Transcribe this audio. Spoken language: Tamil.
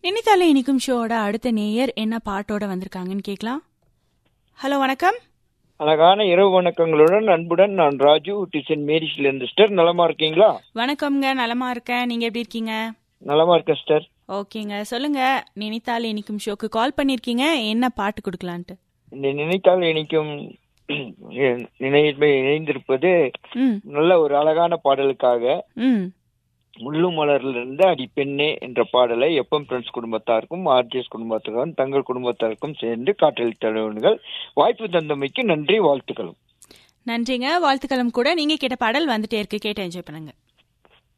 நினைத்தாலே இனிக்கும் ஷோவோட அடுத்த நேயர் என்ன பாட்டோட வந்திருக்காங்கன்னு கேட்கலாம் ஹலோ வணக்கம் அழகான இரவு வணக்கங்களுடன் அன்புடன் நான் ராஜு டிசன் மேரிஸ்ல இருந்து சிஸ்டர் நலமா இருக்கீங்களா வணக்கம்ங்க நலமா இருக்கேன் நீங்க எப்படி இருக்கீங்க நலமா இருக்க சிஸ்டர் ஓகேங்க சொல்லுங்க நினைத்தாலே இனிக்கும் ஷோக்கு கால் பண்ணிருக்கீங்க என்ன பாட்டு கொடுக்கலான்ட்டு இந்த நினைத்தால் இணைக்கும் நினைவு இணைந்திருப்பது ம் நல்ல ஒரு அழகான பாடலுக்காக ம் முள்ளு மலர்ல இருந்து அடி பெண்ணே என்ற பாடலை எப்பம் ஃப்ரெண்ட்ஸ் குடும்பத்தாருக்கும் ஆர்டிஎஸ் குடும்பத்தாருக்கும் தங்கள் குடும்பத்தாருக்கும் சேர்ந்து காற்றல் தலைவன்கள் வாய்ப்பு தந்தமைக்கு நன்றி வாழ்த்துக்களும் நன்றிங்க வாழ்த்துக்களும் கூட நீங்க கேட்ட பாடல் வந்துட்டே இருக்கு கேட்டு என்ஜாய் பண்ணுங்க